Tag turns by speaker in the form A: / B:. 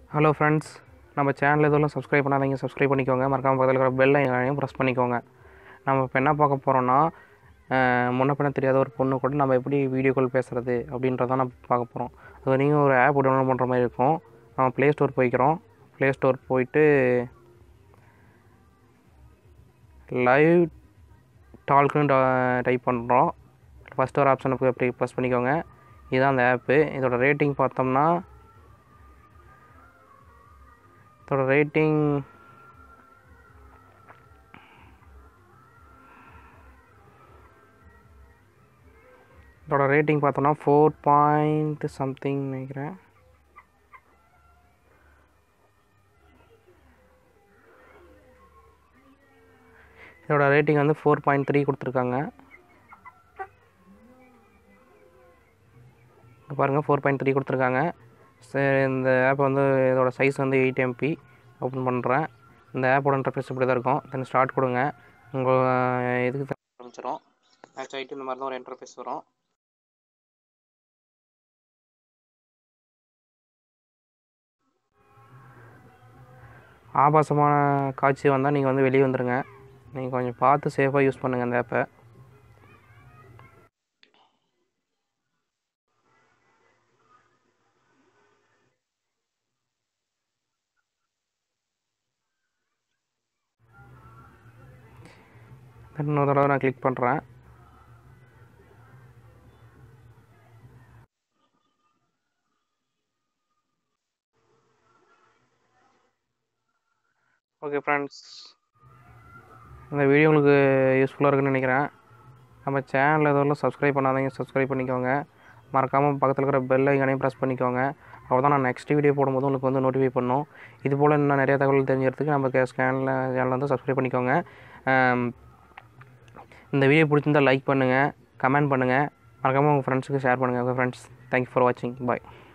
A: hello friends நம்ம channel எதுவும் subscribe பண்ணாதீங்க சப்ஸ்கிரைப் பண்ணிக்கோங்க மறக்காமல் பக்கத்தில் இருக்கிற பெல் ஐக்கானையும் ப்ரெஸ் பண்ணிக்கோங்க நம்ம இப்போ என்ன பார்க்க போகிறோன்னா முன்ன பின்ன தெரியாத ஒரு பொண்ணு கூட நம்ம எப்படி வீடியோ கால் பேசுகிறது அப்படின்றத நம்ம பார்க்க போகிறோம் அது நீங்கள் ஒரு ஆப் டவுன்லோட் பண்ணுற மாதிரி இருக்கும் நம்ம ப்ளே ஸ்டோர் போய்க்கிறோம் ப்ளே ஸ்டோர் போயிட்டு லைவ் டால்க்குன்னு டைப் பண்ணுறோம் ஃபஸ்ட் ஒரு ஆப்ஷனை போய் அப்படி ப்ரெஸ் பண்ணிக்கோங்க இதுதான் அந்த ஆப்பு இதோட ரேட்டிங் பார்த்தோம்னா இதோட ரேட்டிங் இதோட ரேட்டிங் பார்த்தோம்னா ஃபோர் பாயிண்ட் சம்திங் நினைக்கிறேன் இதோட ரேட்டிங் வந்து ஃபோர் பாயிண்ட் த்ரீ கொடுத்துருக்காங்க இங்க பாருங்கள் ஃபோர் பாயிண்ட் த்ரீ கொடுத்துருக்காங்க சரி இந்த ஆப் வந்து இதோட சைஸ் வந்து எயிட் எம்பி ஓப்பன் பண்ணுறேன் இந்த ஆப்போட இன்டர்ஃபேஸ் இப்படி தான் இருக்கும் தென் ஸ்டார்ட் கொடுங்க உங்கள் இதுக்கு ஆரம்பிச்சிடும் மேட்ச் ஆகிட்டு இந்த மாதிரி தான் ஒரு இன்டர்ஃபேஸ் வரும் ஆபாசமான காட்சி வந்தால் நீங்கள் வந்து வெளியே வந்துடுங்க நீங்கள் கொஞ்சம் பார்த்து சேஃபாக யூஸ் பண்ணுங்கள் அந்த ஆப்பை இன்னொரு தடவை நான் கிளிக் பண்ணுறேன் ஓகே ஃப்ரெண்ட்ஸ் இந்த வீடியோ உங்களுக்கு யூஸ்ஃபுல்லாக இருக்குன்னு நினைக்கிறேன் நம்ம சேனல் எதுவும் சப்ஸ்கிரைப் பண்ணாதீங்க சப்ஸ்கிரைப் பண்ணிக்கோங்க மறக்காமல் பக்கத்தில் இருக்கிற பெல் ஐக்கானையும் ப்ரெஸ் பண்ணிக்கோங்க அப்போ தான் நான் நெக்ஸ்ட் வீடியோ போடும்போது உங்களுக்கு வந்து நோட்டிஃபை பண்ணும் இது போல் இன்னும் நிறைய தகவல் தெரிஞ்சுக்கிறதுக்கு நம்ம சேனலில் சேனல் வந்து சப்ஸ்கிரைப் பண்ணிக்கோங்க இந்த வீடியோ பிடிச்சிருந்தால் லைக் பண்ணுங்கள் கமெண்ட் பண்ணுங்கள் மறக்காமல் உங்கள் ஃப்ரெண்ட்ஸுக்கு ஷேர் பண்ணுங்கள் உங்கள் ஃப்ரெண்ட்ஸ் தேங்க்யூ ஃபார் வாட்சிங் பாய்